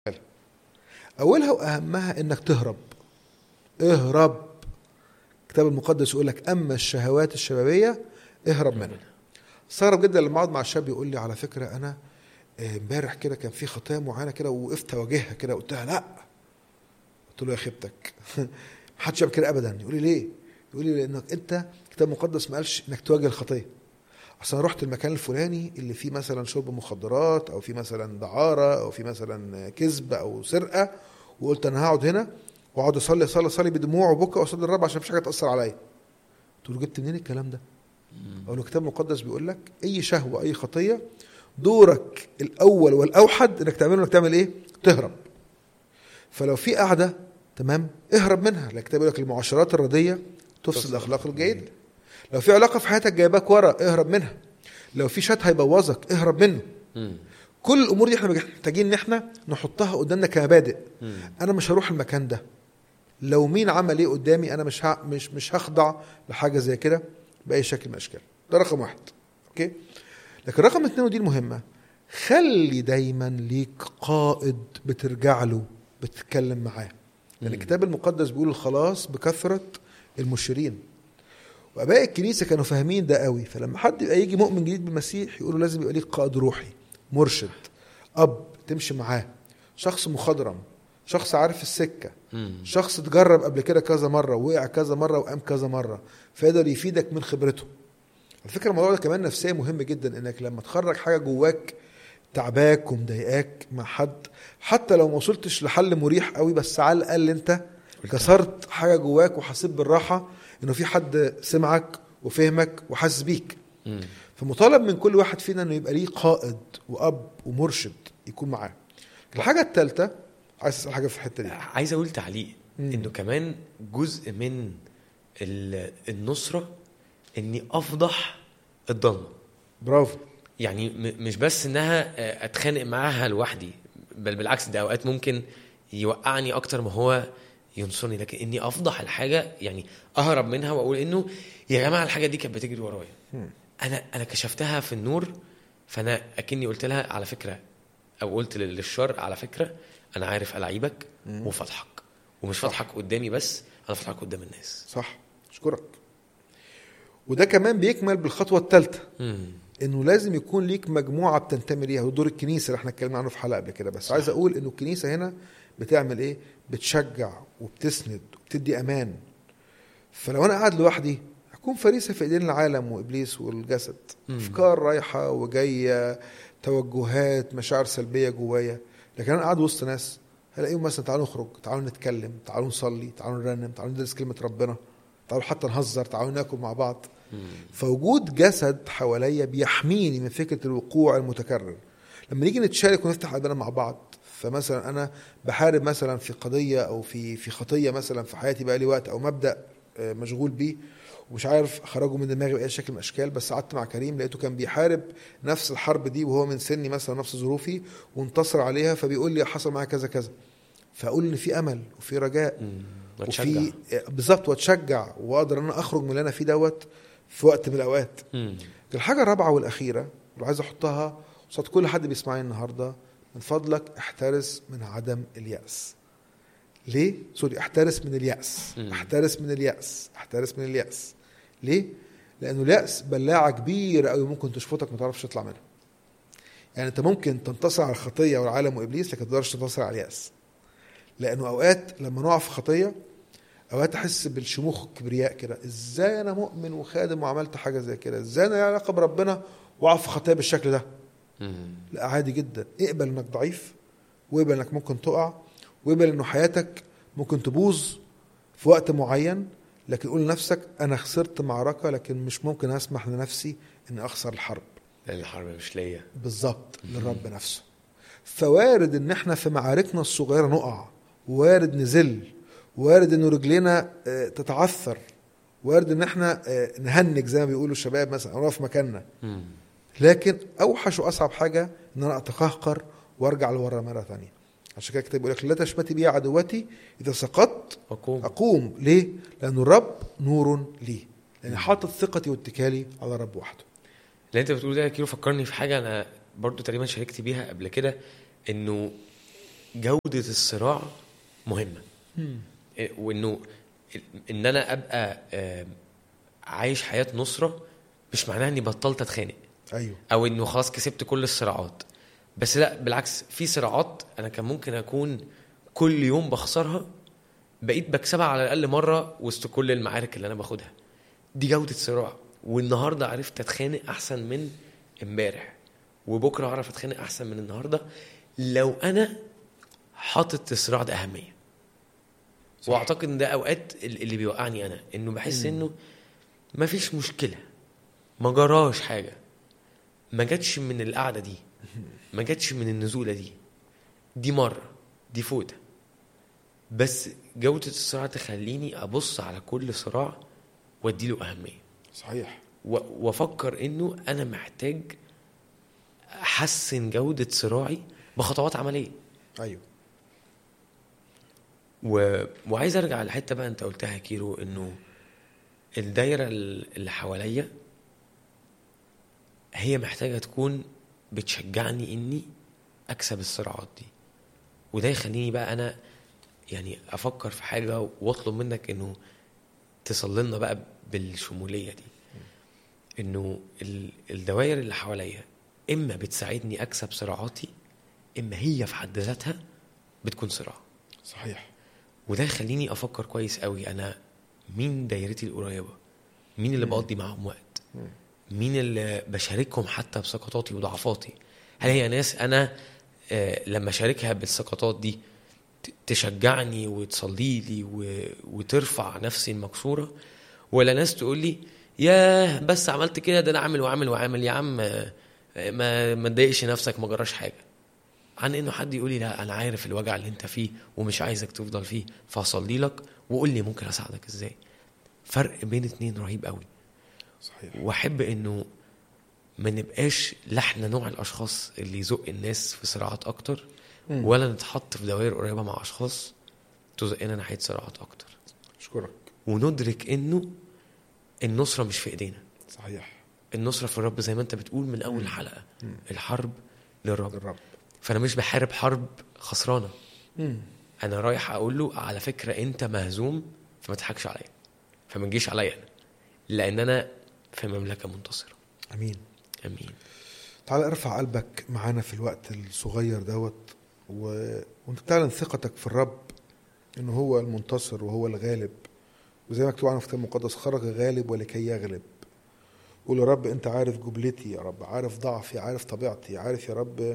اولها واهمها انك تهرب اهرب الكتاب المقدس يقول لك اما الشهوات الشبابيه اهرب منها استغرب جدا لما اقعد مع الشاب يقول لي على فكره انا آه، امبارح كده كان في خطايا معينه كده ووقفت اواجهها كده قلت لها لا قلت له يا خيبتك محدش يعمل كده ابدا يقول لي ليه؟ يقول لي لانك انت الكتاب المقدس ما قالش انك تواجه الخطيه اصل انا رحت المكان الفلاني اللي فيه مثلا شرب مخدرات او في مثلا دعاره او في مثلا كذب او سرقه وقلت انا هقعد هنا واقعد اصلي اصلي اصلي بدموع وبكى واصلي الرب عشان مفيش حاجه تاثر عليا قلت له جبت منين الكلام ده؟ او الكتاب المقدس بيقول لك اي شهوه اي خطيه دورك الاول والاوحد انك تعمله انك تعمل ايه؟ تهرب فلو في قاعده تمام اهرب منها لكن الكتاب يقول لك المعاشرات الرديه تفسد الاخلاق الجيده لو في علاقه في حياتك جايباك ورا اهرب منها لو في شات هيبوظك اهرب منه مم. كل الامور دي احنا محتاجين ان احنا نحطها قدامنا كمبادئ مم. انا مش هروح المكان ده لو مين عمل ايه قدامي انا مش ه... مش مش هخضع لحاجه زي كده باي شكل من الاشكال ده رقم واحد اوكي لكن رقم اتنين ودي المهمه خلي دايما ليك قائد بترجع له بتتكلم معاه لان مم. الكتاب المقدس بيقول الخلاص بكثره المشيرين واباء الكنيسه كانوا فاهمين ده قوي فلما حد يبقى يجي مؤمن جديد بالمسيح يقولوا لازم يبقى ليك قائد روحي مرشد اب تمشي معاه شخص مخضرم شخص عارف السكه مم. شخص اتجرب قبل كده كذا مره وقع كذا مره وقام كذا مره فيقدر يفيدك من خبرته على فكره الموضوع ده كمان نفسيه مهم جدا انك لما تخرج حاجه جواك تعباك ومضايقاك مع حد حتى لو ما وصلتش لحل مريح قوي بس على الاقل انت كسرت حاجه جواك وحسيت بالراحه انه في حد سمعك وفهمك وحاسس بيك مم. فمطالب من كل واحد فينا انه يبقى ليه قائد واب ومرشد يكون معاه الحاجه الثالثه عايز اسال حاجه في الحته دي عايز اقول تعليق مم. انه كمان جزء من ال- النصره اني افضح الضلمه برافو يعني م- مش بس انها آه، اتخانق معاها لوحدي بل بالعكس ده اوقات ممكن يوقعني اكتر ما هو ينصرني لكن اني افضح الحاجه يعني اهرب منها واقول انه يا جماعه الحاجه دي كانت بتجري ورايا مم. انا انا كشفتها في النور فانا اكني قلت لها على فكره او قلت لل- للشر على فكره انا عارف العيبك مم. وفضحك ومش فضحك قدامي بس انا فضحك قدام الناس صح اشكرك وده كمان بيكمل بالخطوه الثالثه مم. انه لازم يكون ليك مجموعه بتنتمي ليها ودور الكنيسه اللي احنا اتكلمنا عنه في حلقه قبل كده بس صح. عايز اقول انه الكنيسه هنا بتعمل ايه بتشجع وبتسند وبتدي امان فلو انا قاعد لوحدي هكون فريسه في ايدين العالم وابليس والجسد مم. افكار رايحه وجايه توجهات مشاعر سلبيه جوايا لكن انا قاعد وسط ناس هلاقيهم مثلا تعالوا نخرج تعالوا نتكلم تعالوا نصلي تعالوا نرنم تعالوا ندرس كلمه ربنا تعالوا حتى نهزر تعالوا ناكل مع بعض مم. فوجود جسد حواليا بيحميني من فكره الوقوع المتكرر لما نيجي نتشارك ونفتح قلبنا مع بعض فمثلا انا بحارب مثلا في قضيه او في في خطيه مثلا في حياتي بقى لي وقت او مبدا آه، مشغول بيه ومش عارف اخرجه من دماغي باي شكل من الاشكال بس قعدت مع كريم لقيته كان بيحارب نفس الحرب دي وهو من سني مثلا نفس ظروفي وانتصر عليها فبيقول لي حصل معايا كذا كذا فاقول ان في امل وفي رجاء مم. وتشجع. وفي بالظبط واتشجع واقدر ان انا اخرج من اللي انا فيه دوت في وقت من الاوقات مم. الحاجه الرابعه والاخيره اللي عايز احطها قصاد كل حد بيسمعني النهارده من فضلك احترس من عدم الياس ليه سوري احترس من الياس مم. احترس من الياس احترس من الياس ليه لانه الياس بلاعه كبيره قوي ممكن تشفطك ما تعرفش تطلع منها يعني انت ممكن تنتصر على الخطيه والعالم وابليس لكن ما تقدرش تنتصر على الياس لانه اوقات لما نقع في خطيه اوقات احس بالشموخ والكبرياء كده ازاي انا مؤمن وخادم وعملت حاجه زي كده ازاي انا لي علاقه بربنا واقع في خطيه بالشكل ده مم. لا عادي جدا اقبل انك ضعيف واقبل انك ممكن تقع واقبل انه حياتك ممكن تبوظ في وقت معين لكن قول لنفسك انا خسرت معركه لكن مش ممكن اسمح لنفسي اني اخسر الحرب لان الحرب مش ليا بالظبط للرب نفسه فوارد ان احنا في معاركنا الصغيره نقع وارد نزل وارد ان رجلينا آه، تتعثر وارد ان احنا آه، نهنج زي ما بيقولوا الشباب مثلا او نقف في مكاننا مم. لكن اوحش واصعب حاجه ان انا اتقهقر وارجع لورا مره ثانيه عشان كده الكتاب بيقول لك لا تشمتي بي عدوتي اذا سقطت اقوم اقوم ليه؟ لان الرب نور لي لان حاطط ثقتي واتكالي على الرب وحده اللي انت بتقوله ده يا كيلو فكرني في حاجه انا برضو تقريبا شاركت بيها قبل كده انه جوده الصراع مهمه إيه، وانه ان انا ابقى آه، عايش حياه نصره مش معناها اني بطلت اتخانق ايوه او انه خلاص كسبت كل الصراعات بس لا بالعكس في صراعات انا كان ممكن اكون كل يوم بخسرها بقيت بكسبها على الاقل مره وسط كل المعارك اللي انا باخدها دي جوده صراع والنهارده عرفت اتخانق احسن من امبارح وبكره اعرف اتخانق احسن من النهارده لو انا حاطط الصراع ده اهميه صح. واعتقد ان ده اوقات ال- اللي بيوقعني انا انه بحس انه مفيش مشكله ما جراش حاجه ما جاتش من القعده دي ما جاتش من النزوله دي دي مره دي فوته بس جوده الصراع تخليني ابص على كل صراع واديله اهميه صحيح و- وافكر انه انا محتاج احسن جوده صراعي بخطوات عمليه ايوه و... وعايز ارجع لحته بقى انت قلتها يا كيرو انه الدايره ال- اللي حواليا هي محتاجه تكون بتشجعني اني اكسب الصراعات دي وده يخليني بقى انا يعني افكر في حاجه واطلب منك انه تصل لنا بقى بالشموليه دي انه ال- الدوائر اللي حواليا اما بتساعدني اكسب صراعاتي اما هي في حد ذاتها بتكون صراع صحيح وده يخليني افكر كويس قوي انا مين دايرتي القريبه مين اللي بقضي معاهم وقت مين اللي بشاركهم حتى بسقطاتي وضعفاتي هل هي ناس انا آه، لما اشاركها بالسقطات دي ت- تشجعني وتصلي لي و- وترفع نفسي المكسوره ولا ناس تقول لي ياه بس عملت كده ده انا عامل وعامل وعامل يا عم آه، ما ما تضايقش نفسك ما جراش حاجه عن انه حد يقول لي لا انا عارف الوجع اللي انت فيه ومش عايزك تفضل فيه فهصلي لك وقول لي ممكن اساعدك ازاي فرق بين اتنين رهيب قوي صحيح واحب انه ما نبقاش لا احنا نوع الاشخاص اللي يزق الناس في صراعات اكتر مم. ولا نتحط في دوائر قريبه مع اشخاص تزقنا ناحيه صراعات اكتر اشكرك وندرك انه النصره مش في ايدينا صحيح النصره في الرب زي ما انت بتقول من اول حلقه مم. الحرب للرب الرب فانا مش بحارب حرب خسرانه مم. انا رايح اقول له على فكره انت مهزوم فما تضحكش عليا فما تجيش عليا انا لان انا في مملكه منتصره امين امين تعال ارفع قلبك معانا في الوقت الصغير دوت و... وانت تعلن ثقتك في الرب انه هو المنتصر وهو الغالب وزي ما مكتوب عنه في الكتاب المقدس خرج غالب ولكي يغلب قول يا رب انت عارف جبلتي يا رب عارف ضعفي عارف طبيعتي عارف يا رب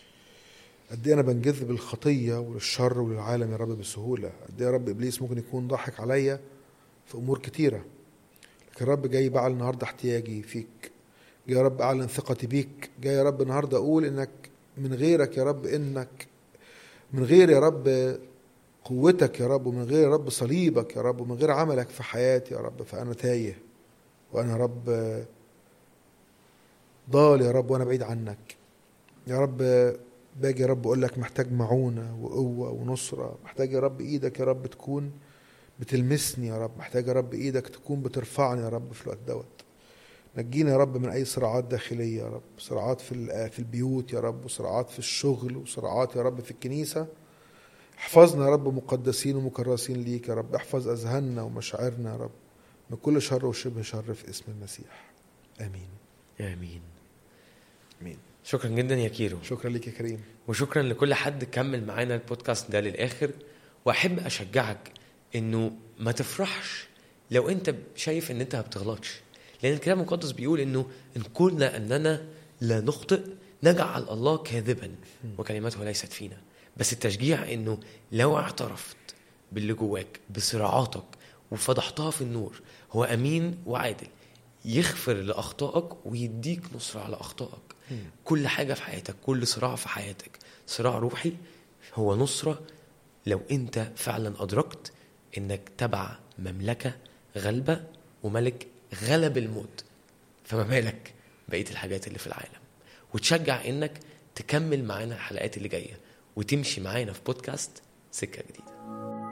قد ايه انا بنجذب للخطيه وللشر وللعالم يا رب بسهوله قد ايه يا رب ابليس ممكن يكون ضحك عليا في امور كتيره لكن الرب جاي بعل النهارده احتياجي فيك جاي يا رب اعلن ثقتي بيك جاي يا رب النهارده اقول انك من غيرك يا رب انك من غير يا رب قوتك يا رب ومن غير يا رب صليبك يا رب ومن غير عملك في حياتي يا رب فانا تايه وانا يا رب ضال يا رب وانا بعيد عنك يا رب باجي يا رب اقول لك محتاج معونه وقوه ونصره محتاج يا رب ايدك يا رب تكون بتلمسني يا رب محتاج يا رب ايدك تكون بترفعني يا رب في الوقت دوت نجينا يا رب من اي صراعات داخليه يا رب صراعات في ال- في البيوت يا رب وصراعات في الشغل وصراعات يا رب في الكنيسه احفظنا يا رب مقدسين ومكرسين ليك يا رب احفظ اذهاننا ومشاعرنا يا رب من كل شر وشبه شر في اسم المسيح امين امين امين شكرا جدا يا كيرو شكرا ليك يا كريم وشكرا لكل حد كمل معانا البودكاست ده للاخر واحب اشجعك انه ما تفرحش لو انت شايف ان انت ما بتغلطش لان الكتاب المقدس بيقول انه ان قلنا اننا لا نخطئ نجعل الله كاذبا وكلماته ليست فينا بس التشجيع انه لو اعترفت باللي جواك بصراعاتك وفضحتها في النور هو امين وعادل يغفر لاخطائك ويديك نصره على اخطائك كل حاجه في حياتك كل صراع في حياتك صراع روحي هو نصره لو انت فعلا ادركت انك تبع مملكه غالبه وملك غلب الموت فما بالك بقيه الحاجات اللي في العالم وتشجع انك تكمل معانا الحلقات اللي جايه وتمشي معانا في بودكاست سكه جديده